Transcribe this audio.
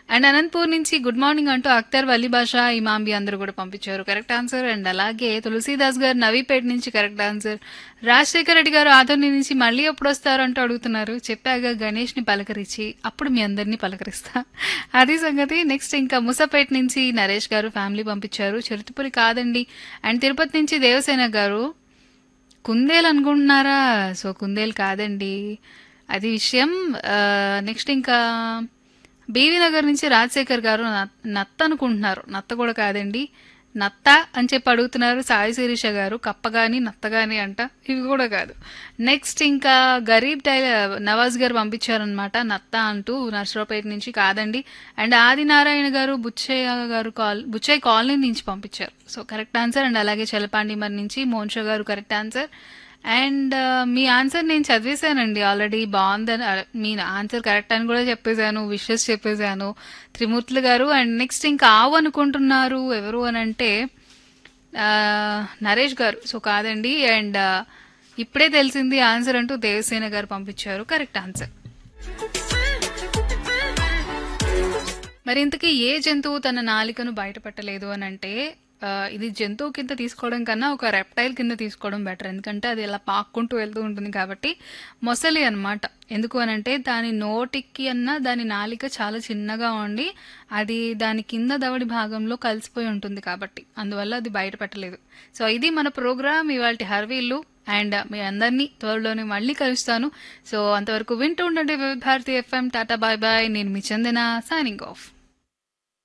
and Anantapur నుంచి good morning అంటూ అఖ్తర్ వలి భాష ఇమాంబి అందరూ కూడా పంపించారు కరెక్ట్ ఆన్సర్ అండ్ అలాగే తులసీదాస్ గారు నవీపేట నుంచి కరెక్ట్ ఆన్సర్ రాజశేఖర రెడ్డి గారు ఆదోని నుంచి మళ్ళీ ఎప్పుడు వస్తారు అంటూ అడుగుతున్నారు చెప్పాక గణేష్ ని పలకరించి అప్పుడు మీ అందరినీ పలకరిస్తా అది సంగతి నెక్స్ట్ ఇంకా ముసపేట నుంచి నరేష్ గారు ఫ్యామిలీ పంపించారు చిరుతపురి కాదండి అండ్ తిరుపతి నుంచి దేవసేన గారు కుందేలు అనుకుంటున్నారా సో కుందేలు కాదండి అది విషయం నెక్స్ట్ ఇంకా బీవీ నగర్ నుంచి రాజశేఖర్ గారు నత్- నత్త అనుకుంటున్నారు నత్త కూడా కాదండి నత్త అని చెప్పి అడుగుతున్నారు సాయి శిరీష గారు కప్పగాని నత్తగాని అంట ఇవి కూడా కాదు నెక్స్ట్ ఇంకా గరీబ్ టైలర్ నవాజ్ గారు పంపించారనమాట నత్త అంటూ నర్సరావుపేట నుంచి కాదండి అండ్ ఆదినారాయణ గారు బుచ్చయ్య గారు కాల్ బుచ్చయ్య కాలనీ నుంచి పంపించారు సో కరెక్ట్ ఆన్సర్ అండ్ అలాగే చలపాండి మరి నుంచి Monsha garu correct answer and మీ ఆన్సర్ నేను చదివేశానండి ఆల్రెడీ బాగుందని ఆ, మీ ఆన్సర్ కరెక్ట్ అని కూడా చెప్పేశాను విషెస్ చెప్పేశాను త్రిమూర్తులు గారు అండ్ నెక్స్ట్ ఇంకా ఆవు అనుకుంటున్నారు ఎవరు అని అంటే ఆ, నరేష్ గారు సో కాదండి అండ్ ఆ, ఇప్పుడే తెలిసింది ఆన్సర్ అంటూ దేవసేన గారు పంపించారు కరెక్ట్ ఆన్సర్ మరి ఇంతకీ ఏ జంతువు తన నాలికను బయటపెట్టలేదు అని అంటే ఆ, ఇది జంతువు కింద తీసుకోవడం కన్నా ఒక రెప్టైల్ కింద తీసుకోవడం బెటర్ ఎందుకంటే అది ఇలా పాక్కుంటూ వెళ్తూ ఉంటుంది కాబట్టి మొసలి అన్నమాట ఎందుకు అని అంటే దాని నోటికి అన్న దాని నాలిక చాలా చిన్నగా ఉండి అది దాని కింద దవడి భాగంలో కలిసిపోయి ఉంటుంది కాబట్టి అందువల్ల అది బయట పెట్టలేదు సో ఇది మన ప్రోగ్రామ్ ఇవాళ హర్వీళ్ళు అండ్ మీ అందరినీ త్వరలోనే మళ్ళీ కలుస్తాను సో అంతవరకు వింటూ ఉండండి Vividh Bharati FM tata bye bye నేను మీ చందన సైనింగ్ ఆఫ్